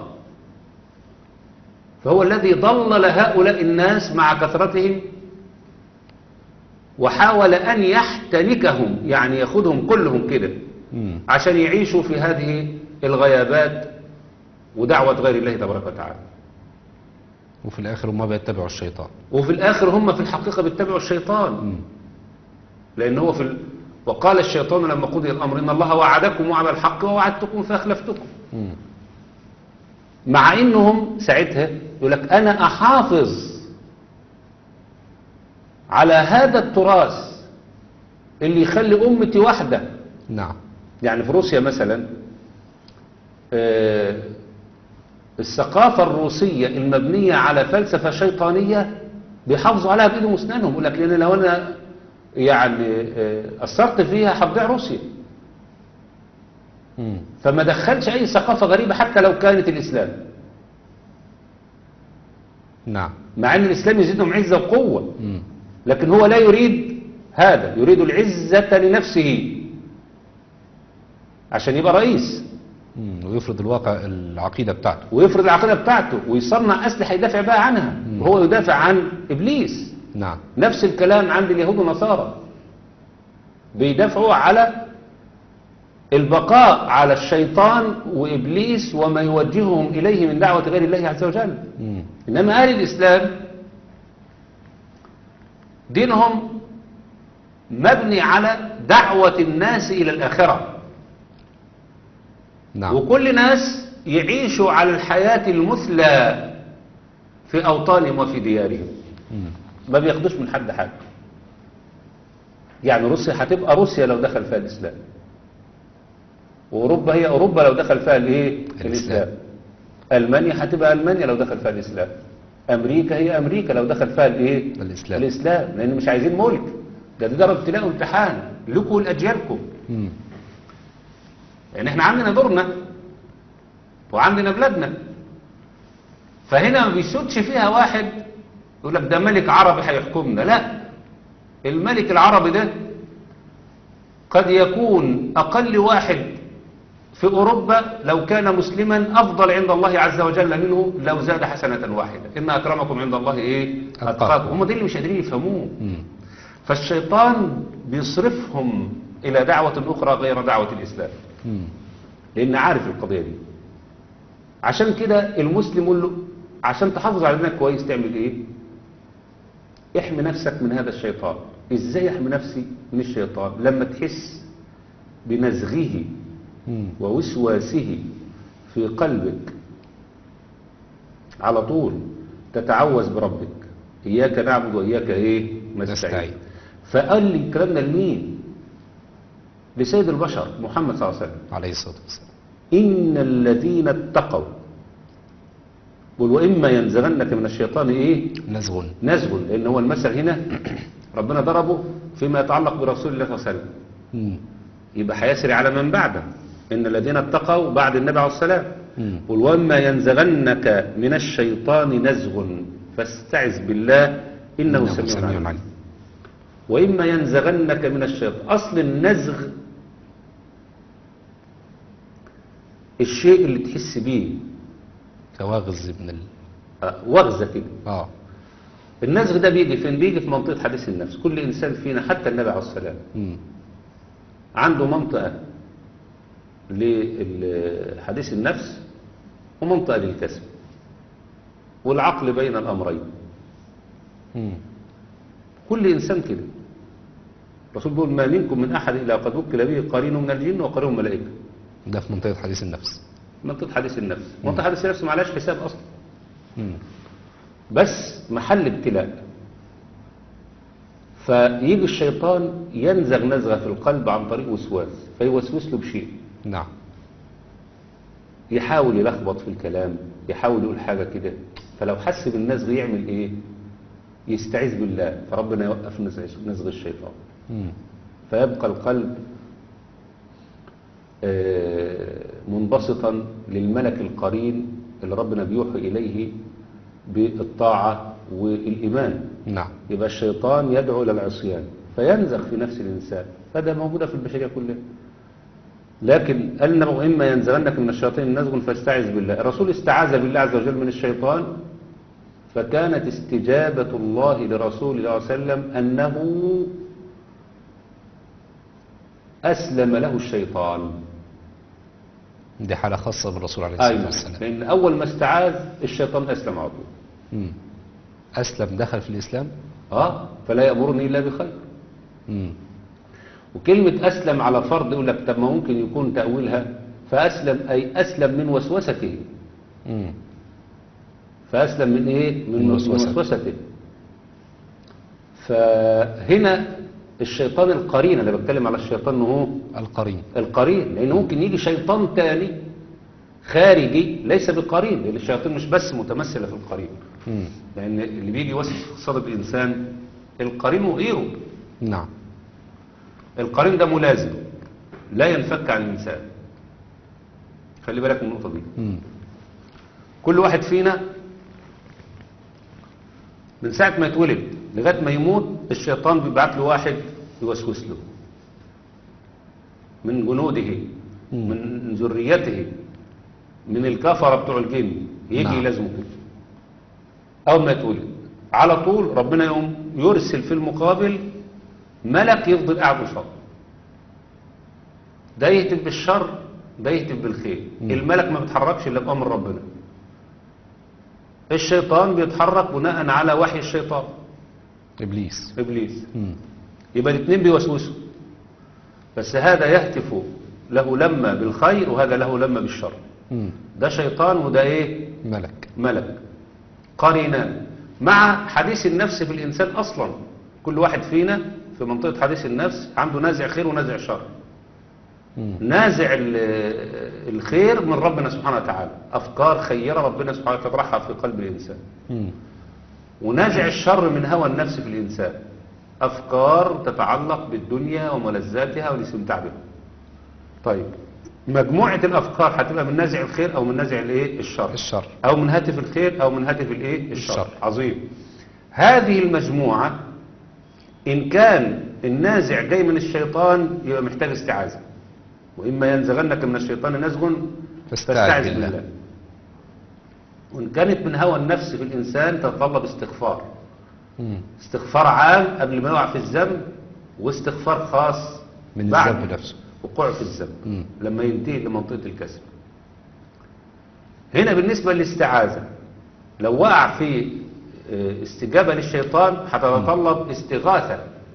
فهو الذي ضلل هؤلاء الناس مع كثرتهم وحاول أن يحتنكهم يعني ياخدهم كلهم كده مم. عشان يعيشوا في هذه الغيابات ودعوة غير الله تبارك وتعالى وفي الآخر هم بيتبعوا الشيطان وفي الآخر هم في الحقيقة بيتبعوا الشيطان مم. لأن هو في ال... وقال الشيطان لما قضي الأمر إن الله وعدكم وعد الحق ووعدتكم فأخلفتكم مم. مع إنهم ساعتها يقول لك أنا أحافظ على هذا التراث اللي يخلي أمتي واحدة نعم يعني في روسيا مثلا آه، الثقافة الروسية المبنية على فلسفة شيطانية بيحافظوا عليها بإيدهم واسنانهم يقول لك لأن لو أنا يعني آه، أثرت فيها هتضيع روسيا مم. فما دخلش أي ثقافة غريبة حتى لو كانت الإسلام نعم مع أن الإسلام يزيدهم عزة وقوة مم. لكن هو لا يريد هذا يريد العزة لنفسه عشان يبقى رئيس مم. ويفرض الواقع العقيدة بتاعته ويفرض العقيدة بتاعته ويصنع أسلحة يدافع بها عنها مم. وهو يدافع عن إبليس نعم نفس الكلام عند اليهود والنصارى بيدافعوا على البقاء على الشيطان وإبليس وما يوجههم إليه من دعوة غير الله عز وجل مم. إنما أهل الإسلام دينهم مبني على دعوة الناس إلى الآخرة نعم وكل ناس يعيشوا على الحياة المثلى في أوطانهم وفي ديارهم مم. ما بياخدوش من حد حاجة يعني روسيا هتبقى روسيا لو دخل فيها الإسلام وأوروبا هي أوروبا لو دخل فيها الإيه؟ الإسلام ألمانيا هتبقى ألمانيا لو دخل فيها الإسلام أمريكا هي أمريكا لو دخل فيها الإيه؟ الإسلام. الإسلام لأن مش عايزين ملك ده ده دار ابتلاء وامتحان لكم ولأجيالكم مم. يعني احنا عندنا دورنا وعندنا بلادنا فهنا ما بيسودش فيها واحد يقول لك ده ملك عربي هيحكمنا لا الملك العربي ده قد يكون أقل واحد في أوروبا لو كان مسلما أفضل عند الله عز وجل منه لو زاد حسنة واحدة إن أكرمكم عند الله إيه أتقاكم. أتقاكم هم دي اللي مش قادرين يفهموه مم. فالشيطان بيصرفهم إلى دعوة أخرى غير دعوة الإسلام مم. لأن عارف القضية دي عشان كده المسلم يقول له عشان تحافظ على دينك كويس تعمل ايه احمي نفسك من هذا الشيطان ازاي احمي نفسي من الشيطان لما تحس بنزغه مم. ووسواسه في قلبك على طول تتعوذ بربك إياك نعبد وإياك إيه نستعين. نستعين فقال لي الكلام ده لمين لسيد البشر محمد صلى الله عليه وسلم عليه الصلاة والسلام إن الذين اتقوا قل وإما ينزغنك من الشيطان إيه نزغ نزغ لأن هو المثل هنا ربنا ضربه فيما يتعلق برسول الله صلى الله عليه وسلم مم. يبقى هيسري على من بعده إن الذين اتقوا بعد النبي عليه السلام مم. قل وإما ينزغنك من الشيطان نزغ فاستعذ بالله إنه إنه سميع سميع عليم عليم وإما ينزغنك من الشيطان أصل النزغ الشيء اللي تحس بيه كواغز من ال... آه، وغزة كده اه النزغ ده بيجي فين بيجي في منطقة حديث النفس كل إنسان فينا حتى النبي عليه السلام مم. عنده منطقة لحديث النفس ومنطقة للكسب والعقل بين الأمرين مم. كل إنسان كده الرسول بيقول ما منكم من أحد إلا قد وكل به قرين من الجن وقرين من الملائكة ده في منطقة حديث النفس منطقة حديث النفس منطقة حديث النفس ما عليهاش حساب أصلا مم. بس محل ابتلاء فيجي الشيطان ينزغ نزغة في القلب عن طريق وسواس فيوسوس له بشيء نعم يحاول يلخبط في الكلام يحاول يقول حاجة كده فلو حس بالنزغ يعمل ايه يستعيذ بالله فربنا يوقف نزغ نزغ الشيطان مم. فيبقى القلب آه، منبسطا للملك القرين اللي ربنا بيوحي إليه بالطاعة والإيمان نعم يبقى الشيطان يدعو إلى العصيان فينزغ في نفس الإنسان فده موجودة في البشرية كلها لكن قال إنه إما ينزغنك من الشياطين نزغ فاستعذ بالله الرسول استعاذ بالله عز وجل من الشيطان فكانت استجابة الله لرسول الله صلى الله عليه وسلم أنه أسلم له الشيطان دي حالة خاصة بالرسول عليه الصلاة أيوة والسلام لأن أول ما استعاذ الشيطان أسلم على طول مم. أسلم دخل في الإسلام آه فلا يأمرني إلا بخير مم. وكلمة أسلم على فرض يقول لك طب ما ممكن يكون تأويلها فأسلم أي أسلم من وسوسته مم. فأسلم من إيه؟ من, من من وسوسته. وسوسته فهنا الشيطان القرين أنا بتكلم على الشيطان إنه هو القرين القرين لأن ممكن يجي شيطان تاني خارجي ليس بقرين لأن الشياطين مش بس متمثلة في القرين مم. لأن اللي بيجي يوسوس في صدر الإنسان القرين وغيره نعم القرين ده ملازم لا ينفك عن الإنسان خلي بالك من النقطة دي مم. كل واحد فينا من ساعة ما يتولد لغاية ما يموت الشيطان بيبعت له واحد يوسوس له من جنوده مم. من ذريته من الكفرة بتوع الجن يجي نعم. يلازمه كده أول ما يتولد على طول ربنا يوم يرسل في المقابل ملك يفضل قاعد قصاده ده يهتف بالشر ده يهتف بالخير الملك ما بيتحركش الا بامر ربنا الشيطان بيتحرك بناء على وحي الشيطان إبليس ابليس مم. يبقى الاثنين بيوسوسوا بس هذا يهتف له لما بالخير وهذا له لما بالشر مم. ده شيطان وده ايه ملك ملك قرينان مع حديث النفس في الإنسان أصلا كل واحد فينا في منطقة حديث النفس عنده نازع خير ونازع شر مم. نازع ال- الخير من ربنا سبحانه وتعالى أفكار خيرة ربنا سبحانه وتعالى يطرحها في قلب الإنسان مم. ونازع الشر من هوى النفس في الإنسان أفكار تتعلق بالدنيا وملذاتها والاستمتاع بها طيب مجموعة الأفكار هتبقى من نازع الخير أو من نازع الإيه الشر الشر أو من هاتف الخير أو من هاتف الإيه الشر الشر. عظيم هذه المجموعة إن كان النازع جاي من الشيطان يبقى محتاج استعاذة وإما ينزغنك من الشيطان نزغ فاستعذ بالله. وإن كانت من هوى النفس في الإنسان تتطلب استغفار مم. استغفار عام قبل ما يقع في الذنب واستغفار خاص من بعد الذنب نفسه وقوع في الذنب مم. لما ينتهي لمنطقة الكسب هنا بالنسبة للاستعاذة لو وقع في آه، استجابة للشيطان هتتطلب استغاثة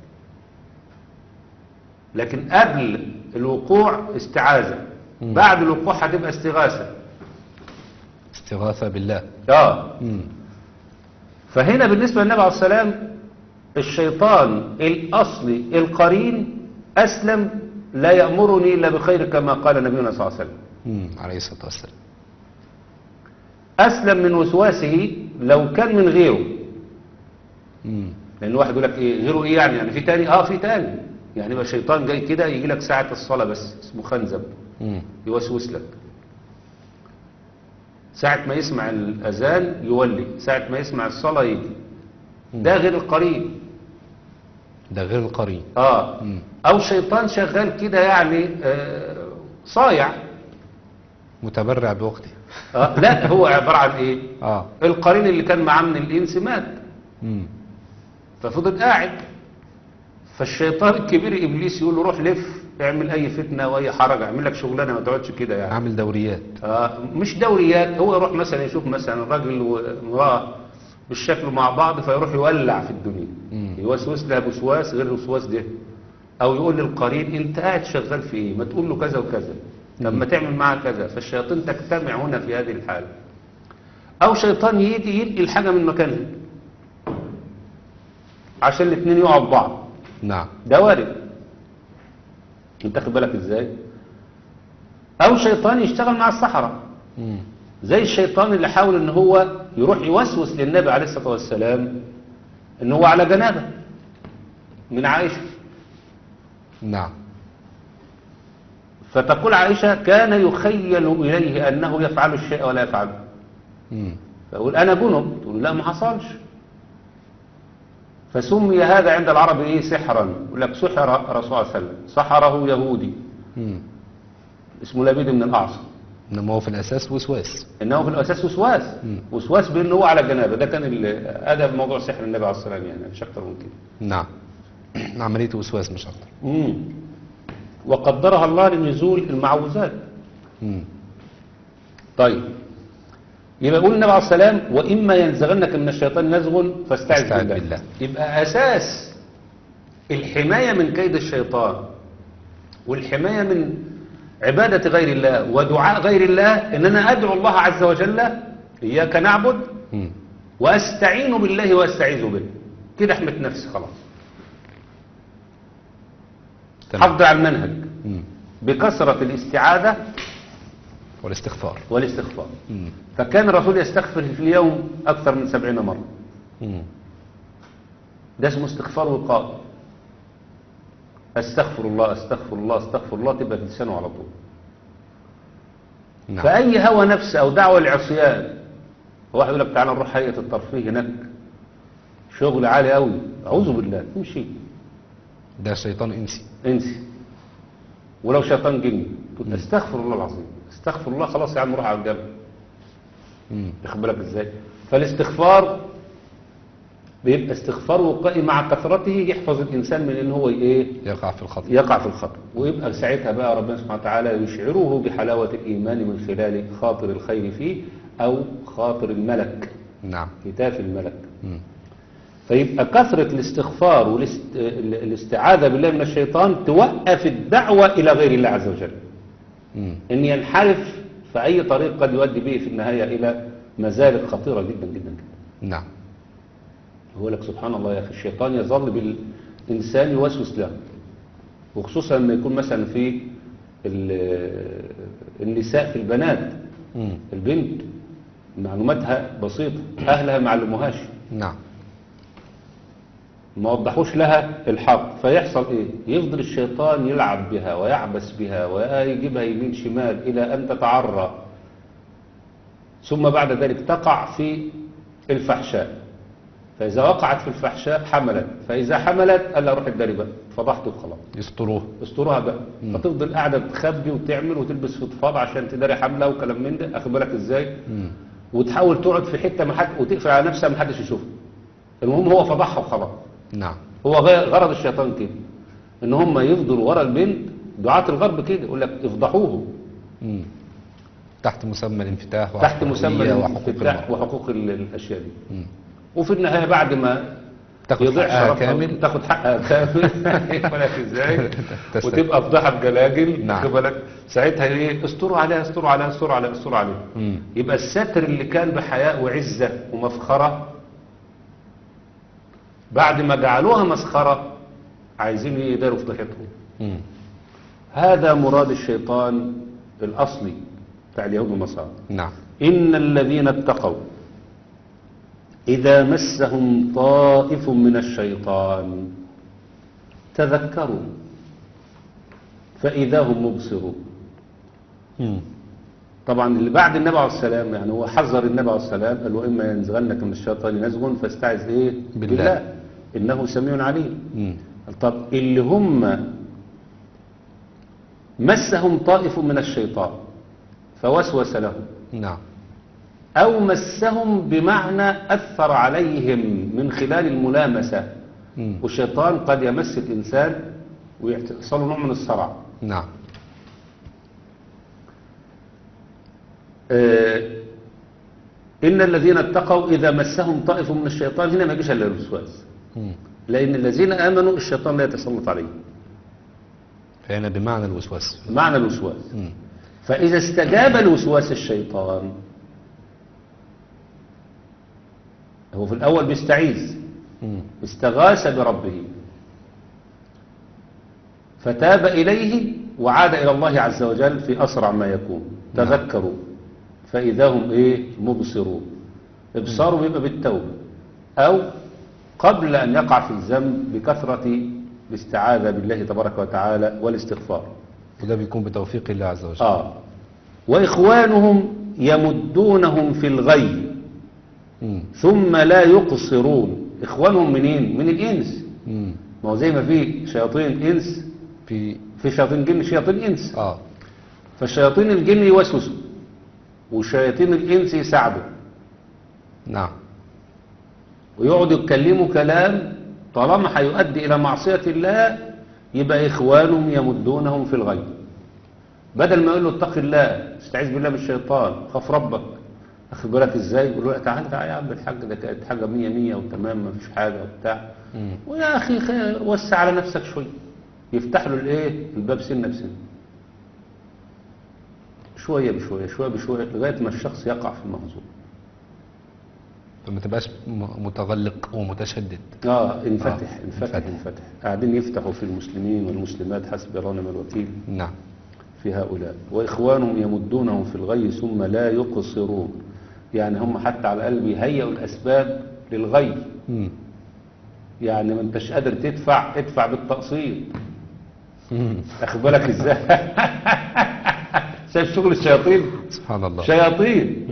لكن قبل الوقوع استعاذة مم. بعد الوقوع هتبقى استغاثة استغاثة بالله اه مم. فهنا بالنسبة للنبي عليه السلام الشيطان الأصلي القرين أسلم لا يأمرني إلا بخير كما قال نبينا صلى الله عليه وسلم مم. عليه الصلاة والسلام أسلم من وسواسه لو كان من غيره مم. لأن واحد يقول لك إيه غيره إيه يعني يعني في تاني آه في تاني يعني يبقى الشيطان جاي كده يجي لك ساعة الصلاة بس اسمه خنزب مم. يوسوس لك ساعة ما يسمع الأذان يولي ساعة ما يسمع الصلاة يجي ده غير القرين ده غير القرين آه مم. أو شيطان شغال كده يعني آه صايع متبرع بوقته آه لا هو عبارة عن إيه اه القرين اللي كان معاه من الإنس مات مم. ففضل قاعد فالشيطان الكبير إبليس يقول له روح لف اعمل أي فتنة وأي حرج اعمل لك شغلانة ما تقعدش كده يعني عامل دوريات آه مش دوريات هو يروح مثلا يشوف مثلا راجل وامرأة بالشكل مع بعض فيروح يولع في الدنيا مم. يوسوس لها بوسواس غير الوسواس ده او يقول للقرين انت قاعد شغال في ايه ما تقول له كذا وكذا لما تعمل معاه كذا فالشياطين تجتمع هنا في هذه الحالة او شيطان يجي ينقل حاجة من مكانها عشان الاثنين يقعوا ببعض نعم ده وارد انت خد بالك ازاي او شيطان يشتغل مع السحرة مم. زي الشيطان اللي حاول ان هو يروح يوسوس للنبي عليه الصلاة والسلام ان هو على جنابه من عائشة نعم فتقول عائشة كان يخيل إليه أنه يفعل الشيء ولا يفعله مم. فأقول أنا جنب تقول لا ما حصلش فسمي هذا عند العرب إيه سحرا يقول لك سحر رسول الله صلى الله عليه وسلم سحره يهودي مم. اسمه لبيد من الأعصم انما هو في الاساس وسواس إنه في الأساس وسواس مم. وسواس بأنه هو على جنابه ده كان ال- أدب موضوع سحر النبي عليه الصلاة والسلام يعني مش أكتر من كده نعم عملية وسواس مش اكتر مم. وقدرها الله لنزول المعوذات مم. طيب يبقى يقول النبي عليه السلام وإما ينزغنك من الشيطان نزغ فاستعذ فاستعذ بالله. بالله. يبقى أساس الحماية من كيد الشيطان والحماية من عبادة غير الله ودعاء غير الله إن أنا أدعو الله عز وجل إياك نعبد مم. وأستعين بالله وأستعيذ به كده أحمد نفسي خلاص تمام حافظ على المنهج مم. بكثرة الاستعاذة والاستغفار والاستغفار مم. فكان الرسول يستغفر في اليوم أكثر من سبعين مرة مم. ده اسمه استغفار وقائي استغفر الله استغفر الله استغفر الله تبقى في لسانه على طول نعم فأي هوى نفس أو دعوة لعصيان واحد يقول لك تعالى نروح هيئة الترفيه هناك شغل عالي قوي أعوذ بالله تمشي ده شيطان انسي انسي ولو شيطان جني تقول استغفر الله العظيم استغفر الله خلاص يا عم روح على الجبل مم. واخد بالك ازاي فالاستغفار بيبقى استغفار وقائي مع كثرته يحفظ الإنسان من إن هو إيه يقع في الخطأ يقع في الخطأ ويبقى ساعتها بقى ربنا سبحانه وتعالى يشعره بحلاوة الإيمان من خلال خاطر الخير فيه أو خاطر الملك نعم هتاف الملك مم. فيبقى كثرة الاستغفار والاستعاذة بالله من الشيطان توقف الدعوة إلى غير الله عز وجل مم. إن ينحرف في أي طريق قد يؤدي به في النهاية إلى مزالق خطيرة جدا جدا جدا نعم هو لك سبحان الله يا أخي الشيطان يظل بالإنسان يوسوس له وخصوصا لما يكون مثلا في ال- النساء في البنات مم. البنت معلوماتها بسيطة أهلها ما علموهاش نعم ما وضحوش لها الحق فيحصل ايه يفضل الشيطان يلعب بها ويعبس بها ويجيبها يمين شمال الى ان تتعرى ثم بعد ذلك تقع في الفحشاء فاذا وقعت في الفحشاء حملت فاذا حملت قال لها روح الداري بقى فضحت وخلاص يستروه استرها بقى فتفضل قاعده تخبي وتعمل وتلبس فضفاض عشان تداري حمله وكلام من ده اخد بالك ازاي مم. وتحاول تقعد في حته ما حد وتقفل على نفسها ما حدش يشوفها المهم هو فضحها وخلاص نعم هو غ- غرض الشيطان كده ان هم يفضلوا ورا البنت دعاة الغرب كده يقول لك افضحوه مم. تحت مسمى الانفتاح تحت مسمى والحرية وحقوق الانفتاح المرأة وحقوق ال- الاشياء دي مم. وفي النهايه بعد ما تاخد يضيع حقها شرفها كامل. تاخد حقها كامل واخد بالك ازاي تستلم. وتبقى فضحها بجلاجل نعم. واخد بالك ساعتها ايه استروا عليها استروا عليها استروا عليها استروا عليها مم. يبقى الستر اللي كان بحياء وعزه ومفخره بعد ما جعلوها مسخره عايزين يداروا فضيحتهم مم. هذا مراد الشيطان الأصلي بتاع اليهود والنصارى نعم إن الذين اتقوا إذا مسهم طائف من الشيطان تذكروا فإذا هم مبصرون مم. طبعا اللي بعد النبي عليه السلام يعني هو حذر النبي عليه السلام قال له إما ينزغنك من الشيطان نزغ فاستعذ إيه بالله. إنه سميع عليم مم. طب اللي هم مسهم طائف من الشيطان فوسوس لهم نعم أو مسهم بمعنى أثر عليهم من خلال الملامسة مم. والشيطان قد يمس الإنسان ويحصل له نوع من الصرع نعم آه، إن الذين اتقوا إذا مسهم طائف من الشيطان هنا ما يجيش إلا الوسواس مم. لأن الذين آمنوا الشيطان لا يتسلط عليهم فهنا بمعنى الوسواس معنى الوسواس مم. فإذا استجاب الوسواس الشيطان هو في الأول بيستعيذ مم. استغاث بربه فتاب إليه وعاد إلى الله عز وجل في أسرع ما يكون نعم. تذكروا فإذا هم إيه مبصرون إبصاره بيبقى بالتوبة أو قبل أن يقع في الذنب بكثرة الاستعاذة بالله تبارك وتعالى والاستغفار وده بيكون بتوفيق الله عز وجل آه وإخوانهم يمدونهم في الغي مم. ثم لا يقصرون إخوانهم منين؟ من الإنس مم. ما هو زي ما في شياطين إنس في في شياطين جن شياطين إنس اه فشياطين الجن يوسوسوا وشياطين الإنس يساعدوا نعم ويقعدوا يتكلموا كلام طالما هيؤدي إلى معصية الله يبقى إخوانهم يمدونهم في الغي بدل ما يقول له اتق الله استعيذ بالله من الشيطان خاف ربك أخد بالك إزاي يقول له تعالى تعالى يا عم الحاج ده كانت حاجة مية مية وتمام ما فيش حاجة وبتاع مم. ويا أخي خير وسع على نفسك شوية يفتح له الإيه الباب سنة بسنة شوية بشوية شوية بشوية لغاية ما الشخص يقع في المهزوم فما تبقاش م- متغلق ومتشدد اه انفتح آه، انفتح انفتح. انفتح قاعدين يفتحوا في المسلمين والمسلمات حسب الله ونعم الوكيل نعم في هؤلاء وإخوانهم يمدونهم في الغي ثم لا يقصرون يعني هم حتى على الأقل بيهيئوا الأسباب للغي مم. يعني ما انتش قادر تدفع ادفع بالتقسيط مم. اخد بالك ازاي شايف شغل الشياطين سبحان الله شياطين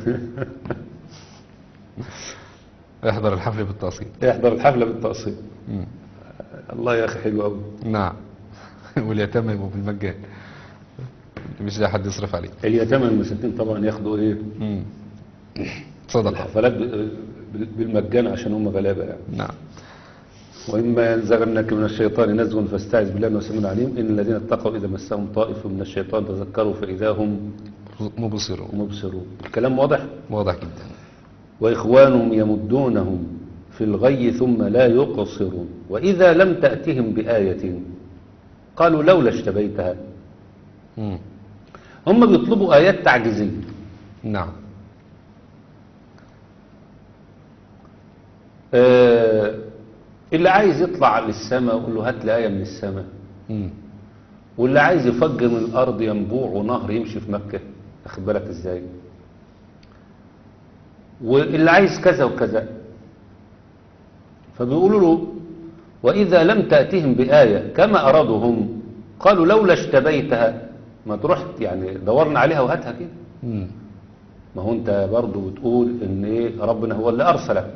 احضر الحفل بالتقسيط يحضر الحفلة بالتقسيط مم. الله يا أخي حلو قوي نعم واليتامى يبقوا بالمجان مش لاقي حد يصرف عليه اليتامى المساكين طبعا ياخدوا ايه مم. صدقة الحفلات ب- بال- بالمجان عشان هم غلابة يعني نعم وإما ينزغنك من الشيطان نزغ فاستعذ بالله إنه سميع عليم إن الذين اتقوا إذا مسهم طائف من الشيطان تذكروا فإذا هم مبصرون مبصرون الكلام واضح واضح جدا وإخوانهم يمدونهم في الغي ثم لا يقصرون وإذا لم تأتهم بآية قالوا لولا اشتبيتها مم. هم بيطلبوا آيات تعجيزية نعم آه اللي عايز يطلع للسماء يقول له هات لي آية من السماء مم. واللي عايز يفجر من الأرض ينبوع ونهر يمشي في مكة أخد بالك إزاي واللي عايز كذا وكذا فبيقولوا له وإذا لم تأتهم بآية كما أرادوا هم قالوا لولا اشتبيتها ما تروح يعني دورنا عليها وهاتها كده مم. ما هو انت برضو بتقول ان ايه ربنا هو اللي ارسلك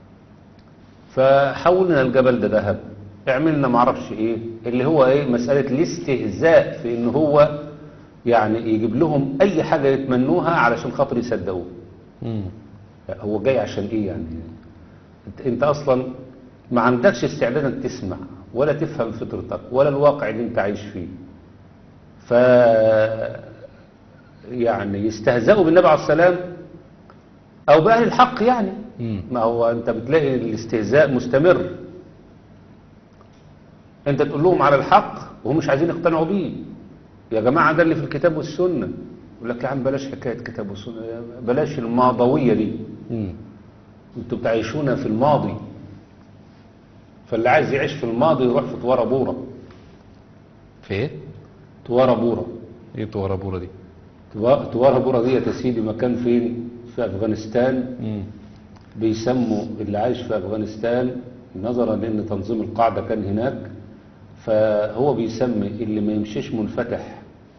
فحولنا الجبل ده ذهب اعملنا معرفش ايه اللي هو ايه مسألة الاستهزاء في ان هو يعني يجيب لهم اي حاجة يتمنوها علشان خاطر يصدقوه مم. هو جاي عشان ايه يعني انت, انت اصلا ما عندكش استعداد انك تسمع ولا تفهم فطرتك ولا الواقع اللي انت عايش فيه ف يعني يستهزئوا بالنبي عليه السلام او باهل الحق يعني مم. ما هو انت بتلاقي الاستهزاء مستمر انت تقول لهم على الحق وهم مش عايزين يقتنعوا بيه يا جماعه ده اللي في الكتاب والسنه يقول لك يا عم بلاش حكايه كتاب والسنه بلاش الماضويه دي مم. انتوا بتعيشونا في الماضي فاللي عايز يعيش في الماضي يروح في طوارة بورة في ايه؟ طوارة بورة ايه طوارة بورة دي؟ طوا- طوارة بورة دي يا سيدي مكان فين في أفغانستان مم. بيسموا اللي عايش في أفغانستان نظرا لأن تنظيم القاعدة كان هناك فهو بيسمي اللي ما يمشيش منفتح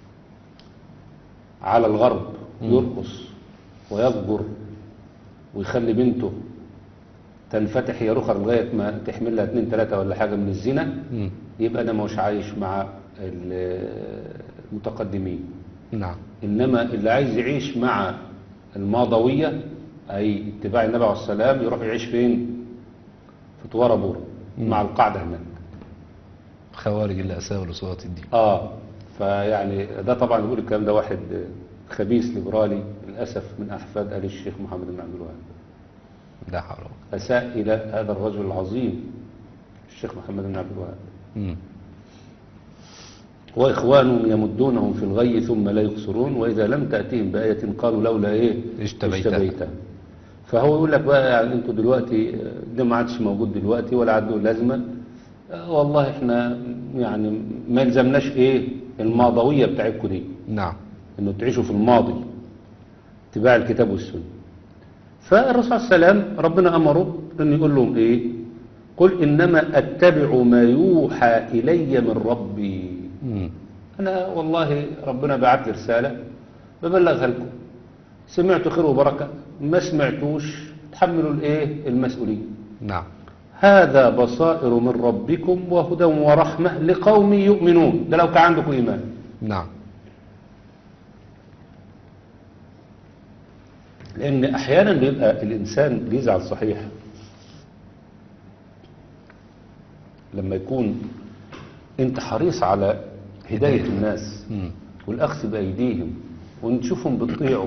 على الغرب يرقص ويكبر ويخلي بنته تنفتح هي رخر لغاية ما تحمل لها اتنين تلاتة ولا حاجة من الزنا مم. يبقى ده مش عايش مع ال- المتقدمين نعم إنما اللي عايز يعيش مع الماضوية أي اتباع النبي عليه السلام يروح يعيش فين في طوارة بورة مع القاعدة هناك خوارج الأساء ولصوات الدين آه فيعني ده طبعا يقول الكلام ده واحد خبيث ليبرالي للأسف من أحفاد آل الشيخ محمد بن عبد الوهاب لا حول ولا قوة. أساء إلى هذا الرجل العظيم الشيخ محمد بن عبد الوهاب مم. وإخوانهم يمدونهم في الغي ثم لا يقصرون وإذا لم تأتيهم بآية قالوا لولا إيه اشتبيتها. فهو يقول لك بقى يعني انتوا دلوقتي آه، ده ما عادش موجود دلوقتي ولا عنده لازمة آه، والله احنا يعني ما يلزمناش ايه الماضوية بتاعتكم دي نعم انه تعيشوا في الماضي اتباع الكتاب والسنة فالرسول صلى الله عليه وسلم ربنا امره ان يقول لهم ايه قل انما اتبع ما يوحى الي من ربي مم. أنا والله ربنا بعت لي رسالة ببلغها لكم سمعتوا خير وبركة ما سمعتوش تحملوا الايه المسؤولية نعم هذا بصائر من ربكم وهدى ورحمة لقوم يؤمنون ده لو كان عندكم إيمان نعم لأن أحيانا بيبقى الإنسان بيزعل صحيح لما يكون أنت حريص على هداية الناس مم. والأخذ بأيديهم ونشوفهم بتطيعوا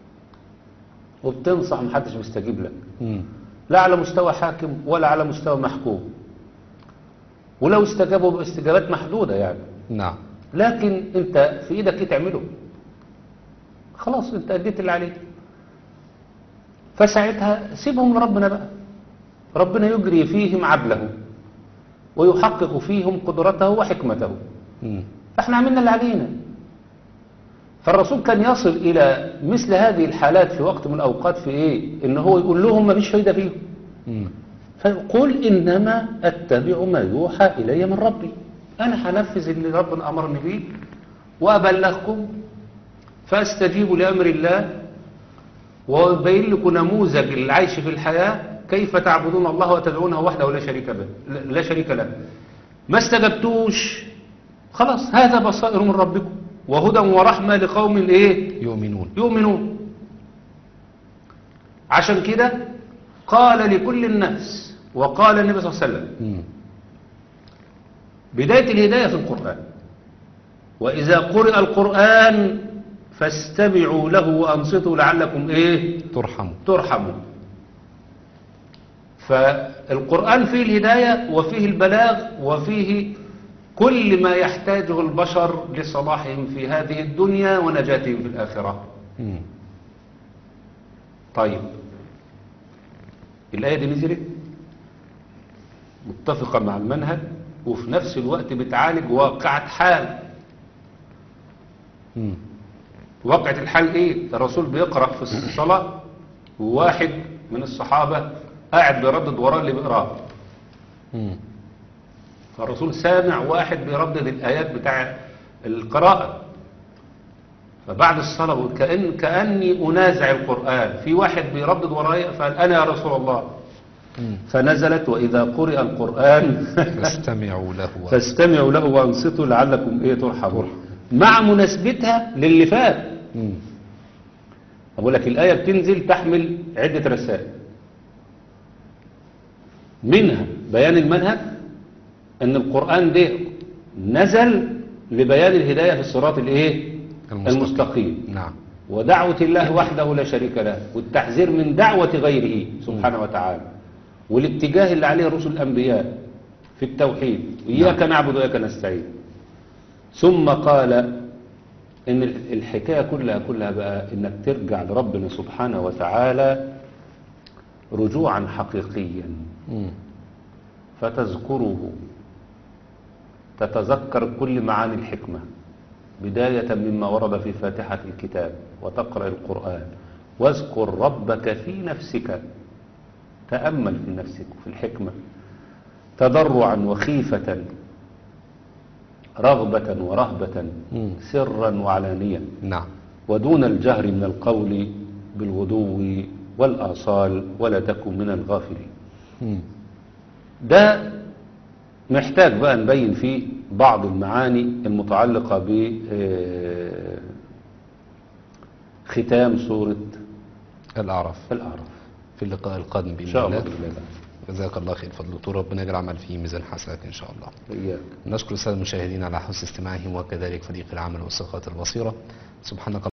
وبتنصح محدش بيستجيب لك مم. لا على مستوى حاكم ولا على مستوى محكوم ولو استجابوا باستجابات محدودة يعني نعم لكن انت في ايدك ايه تعمله خلاص انت اديت اللي عليك فساعتها سيبهم لربنا بقى ربنا يجري فيهم عدله ويحقق فيهم قدرته وحكمته مم. فاحنا عملنا اللي علينا فالرسول كان يصل الى مثل هذه الحالات في وقت من الاوقات في ايه ان هو يقول لهم ما فيش فايده فيهم مم. فقل انما اتبع ما يوحى الي من ربي انا هنفذ اللي ربنا امرني بيه وابلغكم فاستجيبوا لامر الله ويبين لكم نموذج العيش في الحياه كيف تعبدون الله وتدعونه وحده لا شريك به لا شريك له ما استجبتوش خلاص هذا بصائر من ربكم وهدى ورحمه لقوم ايه يؤمنون يؤمنون عشان كده قال لكل الناس وقال النبي صلى الله عليه وسلم مم. بداية الهداية في القرآن وإذا قرئ القرآن فاستمعوا له وأنصتوا لعلكم إيه ترحم ترحموا فالقرآن فيه الهداية وفيه البلاغ وفيه كل ما يحتاجه البشر لصلاحهم في هذه الدنيا ونجاتهم في الآخرة مم. طيب الآية دي نزلت متفقة مع المنهج وفي نفس الوقت بتعالج واقعة حال مم. واقعة الحال ايه الرسول بيقرأ في الصلاة وواحد من الصحابة قاعد بيردد وراه اللي بيقراه مم. فالرسول سامع واحد بيردد الآيات بتاع القراءة فبعد الصلاة بقول كأن كأني أنازع القرآن في واحد بيردد ورايا فقال أنا يا رسول الله مم. فنزلت وإذا قرئ القرآن فاستمعوا له فاستمعوا له وانصتوا لعلكم ايه ترحمون مع مناسبتها للي فات مم. أقول لك الآية بتنزل تحمل عدة رسائل منها بيان المنهج أن القرآن ده نزل لبيان الهداية في الصراط الإيه؟ المستقيم. المستقيم نعم ودعوة الله وحده لا شريك له والتحذير من دعوة غيره سبحانه وتعالى والاتجاه اللي عليه رسل الأنبياء في التوحيد إياك نعبد وإياك نستعين ثم قال إن الحكاية كلها كلها بقى إنك ترجع لربنا سبحانه وتعالى رجوعا حقيقيا مم. فتذكره تتذكر كل معاني الحكمة بداية مما ورد في فاتحة الكتاب وتقرأ القرآن واذكر ربك في نفسك تأمل في نفسك في الحكمة تضرعا وخيفة رغبة ورهبة مم. سرا وعلانية نعم ودون الجهر من القول بالغدو والآصال ولا تكن من الغافلين مم. ده محتاج بقى نبين فيه بعض المعاني المتعلقة ب آه، ختام سورة الأعراف الأعراف في اللقاء القادم إن بإذن شاء الله الله بإذن الله جزاك الله خير فضل دكتور ربنا يجعل عمل فيه ميزان حسنات إن شاء الله إياك نشكر السادة المشاهدين على حسن استماعهم وكذلك فريق العمل والثقات البصيرة سبحانك